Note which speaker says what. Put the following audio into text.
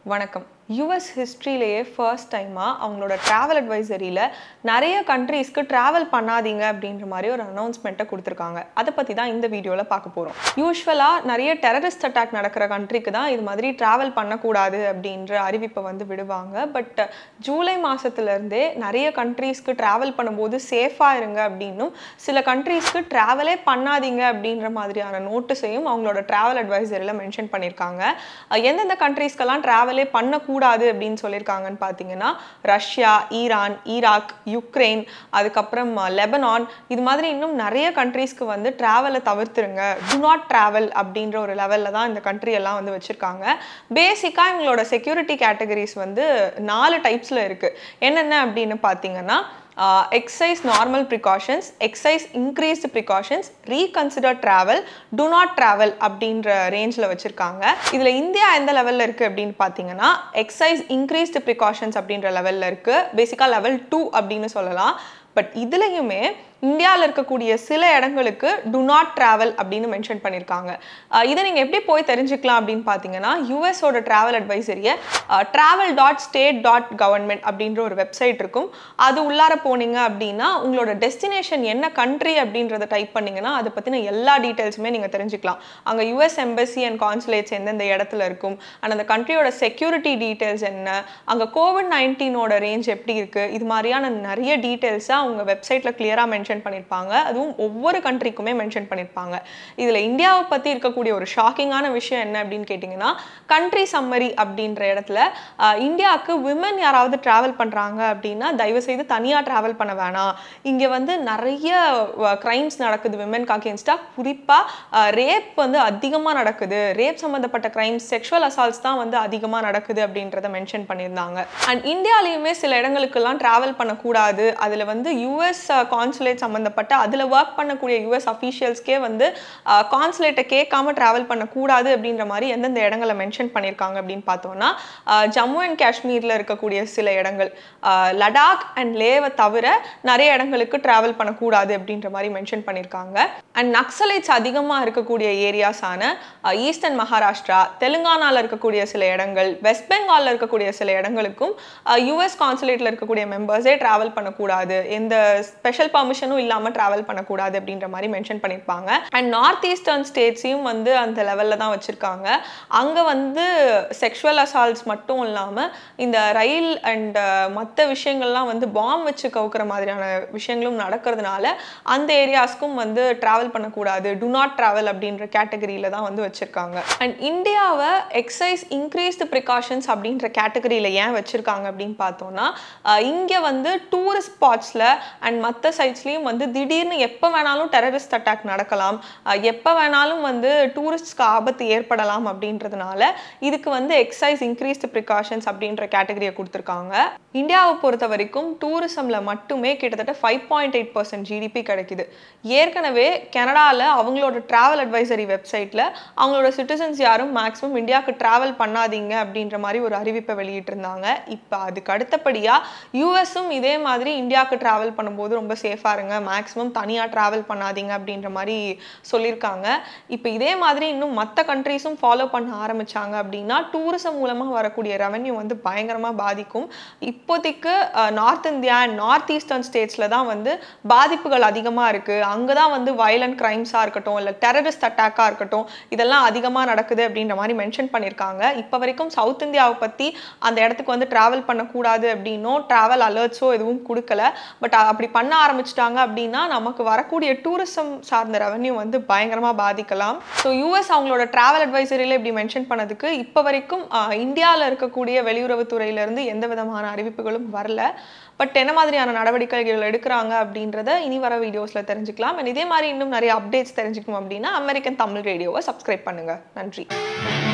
Speaker 1: வணக்கம் US ஹிஸ்ட்ரியிலேயே first டைமாக அவங்களோட ட்ராவல் அட்வைசரியில் நிறைய கண்ட்ரீஸ்க்கு ட்ராவல் பண்ணாதீங்க அப்படின்ற மாதிரி ஒரு அனௌன்ஸ்மெண்ட்டை கொடுத்துருக்காங்க அதை பற்றி தான் இந்த வீடியோவில் பார்க்க போகிறோம் யூஸ்வலாக நிறைய டெரரிஸ்ட் அட்டாக் நடக்கிற கண்ட்ரிக்கு தான் இது மாதிரி ட்ராவல் பண்ணக்கூடாது அப்படின்ற அறிவிப்பை வந்து விடுவாங்க பட் ஜூலை மாதத்துலேருந்தே நிறைய கண்ட்ரீஸ்க்கு ட்ராவல் பண்ணும்போது சேஃபாக இருங்க அப்படின்னும் சில கண்ட்ரீஸ்க்கு ட்ராவலே பண்ணாதீங்க அப்படின்ற மாதிரியான நோட்டீஸையும் அவங்களோட ட்ராவல் அட்வைசரியில் மென்ஷன் பண்ணியிருக்காங்க அஹ் எந்தெந்த கண்ட்ரீஸ்க்கெல்லாம் ட்ராவலே பண்ணக்கூடாது அப்படின்னு சொல்லியிருக்காங்கன்னு பார்த்தீங்கன்னா ரஷ்யா ஈரான் ஈராக் யுக்ரைன் அதுக்கப்புறம் அஹ், லெபனான் இது மாதிரி இன்னும் நிறைய கண்ட்ரீஸ்க்கு வந்து ட்ராவலை தவிர்த்துருங்க டு நாட் ட்ராவல் அப்படின்ற ஒரு லெவலில் தான் இந்த country எல்லாம் வந்து வச்சுருக்காங்க பேசிக்காக இவங்களோட செக்யூரிட்டி கேட்டகரிஸ் வந்து நாலு டைப்ஸில் இருக்குது என்னென்ன அப்படின்னு பார்த்தீங்கன்னா exercise normal precautions exercise increased precautions reconsider travel do not travel அப்படின்ற ரேஞ்சில் வச்சுருக்காங்க இதில் இந்தியா எந்த லெவலில் இருக்குது அப்படின்னு பார்த்தீங்கன்னா எக்ஸைஸ் இன்க்ரீஸ்டு ப்ரிகாஷன்ஸ் அப்படின்ற லெவலில் இருக்குது பேசிக்காக லெவல் டூ அப்படின்னு சொல்லலாம் பட் இதுலேயுமே இந்தியாவில் இருக்கக்கூடிய சில இடங்களுக்கு டு நாட் ட்ராவல் அப்படின்னு மென்ஷன் பண்ணியிருக்காங்க அஹ் இதை நீங்கள் எப்படி போய் தெரிஞ்சுக்கலாம் அப்படின்னு பார்த்தீங்கன்னா யூஎஸோட ட்ராவல் அட்வைசரியை travel dot state dot government அப்படின்ற ஒரு வெப்சைட் இருக்கும் அது உள்ளார போனீங்க அப்படின்னா உங்களோட டெஸ்டினேஷன் என்ன கண்ட்ரி அப்படின்றத டைப் பண்ணீங்கன்னா அதை பற்றின எல்லா டீட்டெயில்ஸுமே நீங்கள் தெரிஞ்சுக்கலாம் அங்கே யூஎஸ் எம்பசி அண்ட் கான்சுலேட்ஸ் எந்தெந்த இடத்துல இருக்கும் அண்ட் அந்த கண்ட்ரியோட செக்யூரிட்டி டீட்டெயில்ஸ் என்ன அங்கே கோவிட் நைன்டீனோட ரேஞ்ச் எப்படி இருக்குது இது மாதிரியான நிறைய டீட்டெயில்ஸை அவங்க வெப்சைட்டில் கிளியராக மென்ஷன் பண்ணியிருப்பாங்க அதுவும் ஒவ்வொரு கண்ட்ரிக்குமே மென்ஷன் பண்ணியிருப்பாங்க இதில் இந்தியாவை பற்றி இருக்கக்கூடிய ஒரு ஷாக்கிங்கான விஷயம் என்ன அப்படின்னு கேட்டிங்கன்னா கண்ட்ரி சம்மரி அப்படின்ற இடத்துல ஆஹ், இந்தியாவுக்கு விமன் யாராவது ட்ராவல் பண்ணுறாங்க அப்படின்னா தயவு செய்து தனியாக ட்ராவல் பண்ண வேணாம் இங்கே வந்து நிறைய க்ரைம்ஸ் நடக்குது விமனுக்கு அகேன்ஸ்டாக குறிப்பாக ரேப் வந்து அதிகமாக நடக்குது ரேப் சம்மந்தப்பட்ட க்ரைம்ஸ் செக்ஷுவல் அசால்ட்ஸ் தான் வந்து அதிகமாக நடக்குது அப்படின்றத மென்ஷன் பண்ணியிருந்தாங்க அண்ட் இந்தியாலையுமே சில இடங்களுக்கெல்லாம் ட்ராவல் பண்ணக்கூடாது அதில் வந்து யூஎஸ் கான்சுலேட் சம்மந்தப்பட்ட அதில் ஒர்க் பண்ணக்கூடிய யூஎஸ் அஃபீஷியல்ஸ்க்கே வந்து கான்சுலேட்டை கேட்காம ட்ராவல் பண்ணக்கூடாது அப்படின்ற மாதிரி எந்தெந்த இடங்களை மென்ஷன் பண்ணியிருக்காங்க அப்படின்னு பார்த்தோம்னா அஹ், ஜம்மு அண்ட் காஷ்மீரில் இருக்கக்கூடிய சில இடங்கள் அஹ், லடாக் அண்ட் லேவை தவிர நிறைய இடங்களுக்கு ட்ராவல் பண்ணக்கூடாது அப்படின்ற மாதிரி மென்ஷன் பண்ணியிருக்காங்க அண்ட் நக்சலைட்ஸ் அதிகமாக இருக்கக்கூடிய ஏரியாஸான ஈஸ்டர்ன் மகாராஷ்டிரா தெலுங்கானாவில் இருக்கக்கூடிய சில இடங்கள் வெஸ்ட் பெங்காலில் இருக்கக்கூடிய சில இடங்களுக்கும் யூஎஸ் கான்சுலேட்டில் இருக்கக்கூடிய மெம்பர்ஸே ட்ராவல் பண்ணக்கூடாது எந்த ஸ்பெஷல் பர்மிஷனும் இல்லாமல் ட்ராவல் பண்ணக்கூடாது அப்படின்ற மாதிரி மென்ஷன் பண்ணியிருப்பாங்க அண்ட் நார்த் ஈஸ்டர்ன் ஸ்டேட்ஸையும் வந்து அந்த லெவலில் தான் வச்சுருக்காங்க அங்கே வந்து செக்ஷுவல் அசால்ட்ஸ் மட்டும் இல்லாமல் இந்த ரயில் அண்ட் மற்ற விஷயங்கள்லாம் வந்து பாம் வச்சு கவுக்கிற மாதிரியான விஷயங்களும் நடக்கிறதுனால அந்த ஏரியாஸ்க்கும் வந்து ட்ராவல் பண்ணக்கூடாது டு நாட் ட்ராவல் அப்படின்ற கேட்டகரியில் தான் வந்து வச்சுருக்காங்க அண்ட் இந்தியாவை எக்ஸைஸ் இன்க்ரீஸ்டு ப்ரிகாஷன்ஸ் அப்படின்ற கேட்டகரியில் ஏன் வச்சுருக்காங்க அப்படின்னு பார்த்தோம்னா இங்கே வந்து டூரிஸ்ட் ஸ்பாட்ஸில் அண்ட் மற்ற சைட்ஸ்லேயும் வந்து திடீர்னு எப்போ வேணாலும் டெரரிஸ்ட் அட்டாக் நடக்கலாம் எப்போ வேணாலும் வந்து டூரிஸ்ட்ஸ்க்கு ஆபத்து ஏற்படலாம் அப்படின்றதுனால இதுக்கு வந்து எக்ஸைஸ் இன்க்ரீஸ்டு ப்ரிகாஷன்ஸ் அப்படின்ற கேட்டகரியை கொடுத்துருக்காங்க இந்தியாவை பொறுத்த வரைக்கும் டூரிசமில் மட்டுமே கிட்டத்தட்ட five point eight percent GDP கிடைக்குது ஏற்கனவே கனடாவில் அவங்களோட ட்ராவல் அட்வைசரி வெப்சைட்டில் அவங்களோட சிட்டிசன்ஸ் யாரும் மேக்ஸிமம் இந்தியாவுக்கு ட்ராவல் பண்ணாதீங்க அப்படின்ற மாதிரி ஒரு அறிவிப்பை வெளியிட்டிருந்தாங்க இப்போ அதுக்கு அடுத்தபடியாக யூஎஸும் இதே மாதிரி இந்தியாவுக்கு ட்ராவல் பண்ணும்போது ரொம்ப சேஃபாக இருங்க மேக்ஸிமம் தனியாக ட்ராவல் பண்ணாதீங்க அப்படின்ற மாதிரி சொல்லியிருக்காங்க இப்போ இதே மாதிரி இன்னும் மற்ற கண்ட்ரீஸும் ஃபாலோ பண்ண ஆரம்பிச்சாங்க அப்படின்னா டூரிசம் மூலமாக வரக்கூடிய ரெவன்யூ வந்து பயங்கரமாக பாதிக்கும் இப்போதைக்கு north India and north eastern ஸ்டேட்ஸில் தான் வந்து பாதிப்புகள் அதிகமாக இருக்குது அங்கே தான் வந்து வயலண்ட் க்ரைம்ஸாக இருக்கட்டும் இல்லை டெரரிஸ்ட் அட்டாக்காக இருக்கட்டும் இதெல்லாம் அதிகமாக நடக்குது அப்படின்ற மாதிரி மென்ஷன் பண்ணியிருக்காங்க இப்போ வரைக்கும் சவுத் இந்தியாவை பற்றி அந்த இடத்துக்கு வந்து ட்ராவல் பண்ணக்கூடாது அப்படின்னும் ட்ராவல் அலர்ட்ஸோ எதுவும் கொடுக்கல பட் அப்படி பண்ண ஆரம்பிச்சிட்டாங்க அப்படின்னா நமக்கு வரக்கூடிய டூரிசம் சார்ந்த ரெவன்யூ வந்து பயங்கரமாக பாதிக்கலாம் ஸோ யூஎஸ் அவங்களோட ட்ராவல் அட்வைசரியில் இப்படி மென்ஷன் பண்ணதுக்கு இப்போ வரைக்கும் இந்தியாவில் இருக்கக்கூடிய வெளியுறவுத்துறையிலேருந்து எந்த விதமான அறிவிப்புகளும் வரல பட் என்ன மாதிரியான நடவடிக்கைகள் எடுக்கிறாங்க அப்படின்றத இனி வர வீடியோஸில் தெரிஞ்சுக்கலாம் and இதே மாதிரி இன்னும் நிறைய அப்டேட்ஸ் தெரிஞ்சுக்கணும் அப்படின்னா அமெரிக்கன் தமிழ் ரேடியோவை சப்ஸ்கிரைப் பண்ணுங்கள் நன்றி